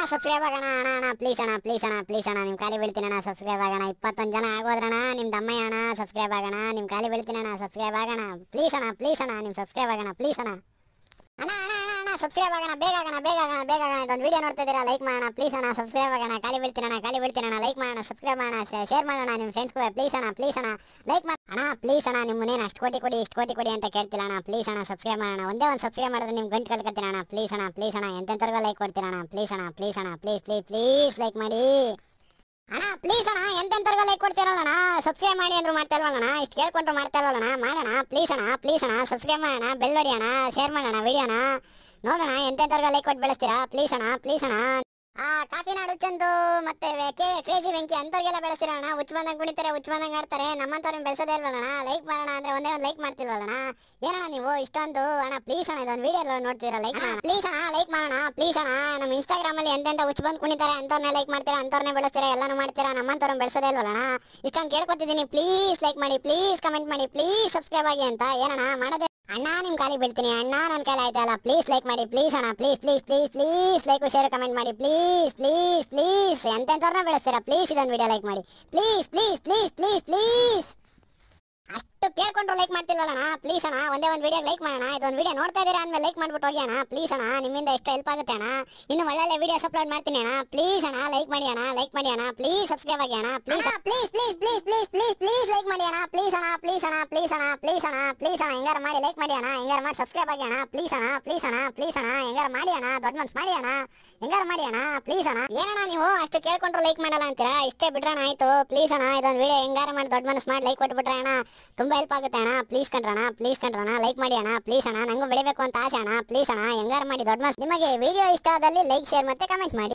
subscribe ಆಗೋಣ ಅಣ್ಣ ಅಣ್ಣ ಪ್ಲೀಸ್ ಅಣ್ಣ ಪ್ಲೀಸ್ ಅಣ್ಣ ಪ್ಲೀಸ್ ಅಣ್ಣ ನಿಮ್ಮ ಕಾಲಿ ಬೀಳ್ತೀನಿ ಅಣ್ಣ ಸಬ್ಸ್ಕ್ರೈಬ್ ಆಗೋಣ ಇಪ್ಪತ್ತೊಂದು ಜನ ಆಗೋದ್ರಣ್ಣ ನಿಮ್ಮ ದಮ್ಮಯ್ಯ ಅಣ್ಣ ಸಬ್ಸ್ಕ್ರೈಬ್ ಆಗೋಣ ನಿಮ್ಮ ಕಾಲಿ ಬೀಳ್ತೀನಿ ಅಣ್ಣ ಸಬ್ಸ್ಕ್ರೈಬ್ ಆಗೋಣ ಪ್ಲೀಸ್ ಅಣ್ಣ ಪ್ಲೀಸ್ ಅಣ್ಣ ನಿಮ್ಮ ಸಬ್ಸ್ಕ್ರೈಬ್ ಆಗೋಣ ಪ್ಲೀಸ್ ಅಣ್ಣ ಅಣ್ಣ ಅಣ್ಣ ಅಣ್ಣ ಅಣ್ಣ ಸಬ್ಸ್ಕ್ರೈಬ್ ಆಗೋಣ ಬೇಗ ಆಗೋಣ ಬೇಗ ಆಗೋಣ ಬೇಗ ಆಗೋಣ ಇದೊಂದು ವಿಡಿಯೋ ನೋಡ್ತಾ ಇದ್ದೀರಾ ಲೈಕ್ ಮಾಡೋಣ ಪ್ಲೀಸ್ ಅಣ್ಣ ಸಬ್ಸ್ಕ್ರೈಬ್ ಆಗೋಣ ಖಾಲಿ ಬೀಳ್ತೀನಿ ಅಣ್ಣ ಖಾಲಿ ಬೀಳ್ತೀನಿ ಅಣ್ಣ ಲೈಕ್ ಮಾಡೋಣ ಸಬ್ಸ್ಕ್ರೈಬ್ ಮಾಡೋಣ ಶೇರ್ ಮಾಡೋಣ ನಿಮ್ಮ ಫ್ರೆಂಡ್ಸ್ಗೂ ಪ್ಲೀಸ್ ಅಣ್ಣ ಪ್ಲೀಸ್ ಅಣ್ಣ ಲೈಕ್ ಮಾಡಿ ಅಣ್ಣ ಪ್ಲೀಸ್ ಅಣ್ಣ ನಿಮ್ಮನ್ನೇನು ಅಷ್ಟು ಕೋಟಿ ಕೊಡಿ ಇಷ್ಟು ಕೋಟಿ ಕೊಡಿ ಅಂತ ಕೇಳ್ತಿಲ್ಲ ಅಣ್ಣ ಪ್ಲೀಸ್ ಅಣ್ಣ ಸಬ್ಸ್ಕ್ರೈಬ್ ಮಾಡೋಣ ಒಂದೇ ಒಂದು ಸಬ್ಸ್ಕ್ರೈಬ್ ಮಾಡಿದ್ರೆ ನಿಮ್ಗೆ ಗಂಟು ಕಲ್ಕತ್ತೀನಿ ಅಣ್ಣ ಪ್ಲೀಸ್ ಅಣ್ಣ ಪ್ಲೀಸ್ ಅಣ್ಣ ಎಂತೆಂಥವ್ರಿಗೂ ಲೈಕ್ ಕೊಡ್ತೀರ ಅಣ್ಣ ಪ್ಲೀಸ್ ಅಣ್ಣ ಪ್ಲೀಸ್ ಅಣ್ಣ ಪ್ಲೀಸ್ ಪ್ಲೀಸ್ ಪ್ಲೀಸ್ ಲೈಕ್ ಮಾಡಿ ಅಣ್ಣ ಪ್ಲೀಸ್ ಅಣ್ಣ ಎಂತೆಂಥವ್ರಿಗೂ ಲೈಕ್ ಕೊಡ್ತೀರಲ್ಲ ಸಬ್ಸ್ಕ್ರೈಬ್ ಮಾಡಿ ಅಂದ್ರು ಮಾಡ್ತಾ ಇಲ್ವಲ್ಲ ಇಷ್ಟು ಕೇಳ್ಕೊಂಡ್ರು ಮಾಡ್ತಾ ಇಲ್ವಲ್ಲ ಮಾಡೋಣ ಪ್ಲೀಸ್ ಅಣ್ಣ ಪ್ಲೀಸ್ ಅಣ್ಣ ಸಬ್ಸ್ಕ್ರೈಬ್ ಮಾಡೋಣ ಬೆಲ್ ಹೊಡಿಯೋಣ ಶೇರ್ ಮಾಡೋಣ ವಿಡಿಯೋನ ನೋಡೋಣ ಎಂತೆಂಥವ್ರಿಗೂ ಲೈಕ್ ಕೊಟ್ಟು ಬೆಳೆಸ್ತೀರಾ ಪ್ಲೀಸ್ ಅಣ್ಣ ಪ್ಲೀಸ್ ಅಣ್ಣ ಆ ಕಾಫಿನಾಡು ಚಂದು ಮತ್ತೆ ವೆ- ಕೆ ಕ್ರೇಜಿ ವೆಂಕಿ ಅಂತವ್ರಿಗೆಲ್ಲ ಬೆಳೆಸ್ತಿರೋಣ ಹುಚ್ಚ ಬಂದಂಗೆ ಕುಣಿತಾರೆ ಹುಚ್ಚ ಬಂದಂಗೆ ಆಡ್ತಾರೆ ನಮ್ಮಂತವ್ರನ್ನ ಬೆಳೆಸೋದೇ ಇಲ್ವಲ್ಲಣ್ಣ ಲೈಕ್ ಮಾಡೋಣ ಅಂದ್ರೆ ಒಂದೇ ಒಂದು ಲೈಕ್ ಮಾಡ್ತಿಲ್ವಲ್ಲಣ್ಣ ಏನಣ್ಣ ನೀವು ಇಷ್ಟೊಂದು ಅಣ್ಣ ಪ್ಲೀಸ್ ಅಣ್ಣ ಇದೊಂದು ವಿಡಿಯೋ ನೋಡ್ತೀರಾ ಲೈಕ್ ಪ್ಲೀಸ್ ಅಣ್ಣ ಲೈಕ್ ಮಾಡೋಣ ಪ್ಲೀಸ್ ಅಣ್ಣ ನಮ್ಮ ಇನ್ಸ್ಟಾಗ್ರಾಮ್ ಅಲ್ಲಿ ಎಂತೆಂತ ಹುಚ್ಚ ಬಂದು ಕುಣಿತಾರೆ ಅಂತವ್ರನ್ನೇ ಲೈಕ್ ಮಾಡ್ತೀರಾ ಅಂತವ್ರನ್ನೇ ಬೆಳೆಸ್ತೀರಾ ಎಲ್ಲಾನು ಮಾಡ್ತೀರಾ ನಮ್ಮಂತವ್ರನ್ನ ಬೆಳೆಸೋದೇ ಇಲ್ವಲ್ಲಣ್ಣ ಇಷ್ಟೊಂದು ಕೇಳ್ಕೊತಿದ್ದೀನಿ ಪ್ಲೀಸ್ ಲೈಕ್ ಮಾಡಿ ಪ್ಲೀಸ್ ಕಮೆಂಟ್ ಮಾಡಿ ಪ್ಲೀಸ್ ಸಬ್ಸ್ಕ್ರೈಬ್ ಆಗಿ ಅಂತ ಏನಣ್ಣ ಮಾಡೋದೇ ಅಣ್ಣ ನಿಮ್ ಕಾಲಿಗೆ ಬೀಳ್ತೀನಿ ಅಣ್ಣ ನನ್ನ ಕೈಲಿ ಆಯ್ತಲ್ಲ ಪ್ಲೀಸ್ ಲೈಕ್ ಮಾಡಿ ಪ್ಲೀಸ್ ಅಣ್ಣ please please please please like share comment ಮಾಡಿ ಪ್ಲೀಸ್ ಪ್ಲೀಸ್ ಪ್ಲೀಸ್ ಎಂತೆಂಥವ್ರನ್ನ ಬೆಳೆಸ್ತೀರಾ ಪ್ಲೀಸ್ ಇದೊಂದು ವಿಡಿಯೋ ಲೈಕ್ ಮಾಡಿ please please please please please ಅಷ್ಟು ಕೇಳ್ಕೊಂಡ್ರು ಲೈಕ್ ಮಾಡ್ತಿಲ್ವಲ್ಲಣ್ಣ ಪ್ಲೀಸ್ ಅಣ್ಣ ಒಂದೇ ಒಂದು ವಿಡಿಯೋ ಲೈಕ್ ಮಾಡೋಣ ಇದೊಂದು ವಿಡಿಯೋ ನೋಡ್ತಾ ಇದ್ದೀರಾ ಅಂದ್ಮೇಲೆ ಲೈಕ್ ಮಾಡ್ಬಿಟ್ಟು ಹೋಗಿ ಅಣ್ಣ ಪ್ಲೀಸ್ ಅಣ್ಣ ನಿಮ್ಮಿಂದ ಎಷ್ಟು ಹೆಲ್ಪ್ ಆಗುತ್ತೆ ಅಣ್ಣ ಇನ್ನು ಒಳ್ಳೊಳ್ಳೆ ವಿಡಿಯೋಸ್ ಅಪ್ಲೋಡ್ ಮಾಡ್ತೀನಿ ಅಣ್ಣ ಪ್ಲೀಸ್ ಅಣ್ಣ ಲೈಕ್ ಮಾಡಿ ಅಣ್ಣ ಲೈಕ್ ಮಾಡಿ ಅಣ್ಣ ಪ್ಲೀಸ್ ಸಬ್ಸ್ಕ್ರೈಬ್ ಆಗಿ ಅಣ್ಣ please please please please please please please like ಮಾಡಿ ಅಣ್ಣ ಪ್ಲೀಸ್ ಅಣ್ಣ ಪ್ಲೀಸ್ ಅಣ್ಣ ಪ್ಲೀಸ್ ಅಣ್ಣ ಪ್ಲೀಸ್ ಅಣ್ಣ ಪ್ಲೀಸ್ ಅಣ್ಣ ಹೆಂಗಾರ ಮಾಡಿ ಲೈಕ್ ಮಾಡಿ ಅಣ್ಣ ಹೆಂಗಾರ ಮಾಡಿ ಸಬ್ಸ್ಕ್ರೈಬ್ ಆಗಿ ಅಣ್ಣ ಪ್ಲೀಸ್ ಅಣ್ಣ ಪ್ಲೀಸ್ ಅಣ್ಣ ಪ್ಲೀಸ್ ಅಣ್ಣ ಹೆಂಗಾರ ಮಾಡಿ ಅಣ್ಣ ದೊಡ್ಡ ಮನ್ಸ್ ಮಾಡಿ ಅಣ್ಣ ಹೆಂಗಾರ ಮಾಡಿ ಅಣ್ಣ ಪ್ಲೀಸ್ ಅಣ್ಣ ಏನಣ್ಣ ನೀವು ಅಷ್ಟು ಕೇಳ್ಕೊಂಡ್ರು ಲೈಕ್ ಮಾಡಲ್ಲ ಅಂತೀರಾ ಇಷ್ಟೇ ಬಿಡ್ರಣ ಆಯ್ತು ಪ್ಲೀಸ್ ಅಣ್ಣ ಇದೊಂದು ವಿಡಿಯೋ ಹೆಂಗಾರ ಮಾಡಿ ದೊಡ್ಡ ಮನಸ್ಸು ಮಾಡಿ ಲೈಕ್ ಕೊಟ್ಬಿಟ್ರೆ ಅಣ್ಣ ತುಂಬಾ ಹೆಲ್ಪ್ ಆಗುತ್ತೆ ಅಣ್ಣ ಪ್ಲೀಸ್ ಕಂಡ್ರಣ ಪ್ಲೀಸ್ ಕಂಡ್ರಣ ಲೈಕ್ ಮಾಡಿ ಅಣ್ಣ ಪ್ಲೀಸ್ ಅಣ್ಣ ನಂಗೂ ಬೆಳಿಬೇಕು ಅಂತ ಆಸೆ ಅಣ್ಣ ಪ್ಲೀಸ್ ಅಣ್ಣ ಹೆಂಗಾರ ಮಾಡಿ ದೊಡ್ಡ ಮನಸ್ಸು ನಿಮಗೆ ವಿಡಿಯೋ ಇಷ್ಟ ಆದಲ್ಲಿ ಲೈಕ್ ಶೇರ್ ಮತ್ತೆ ಕಮೆಂಟ್ ಮಾಡಿ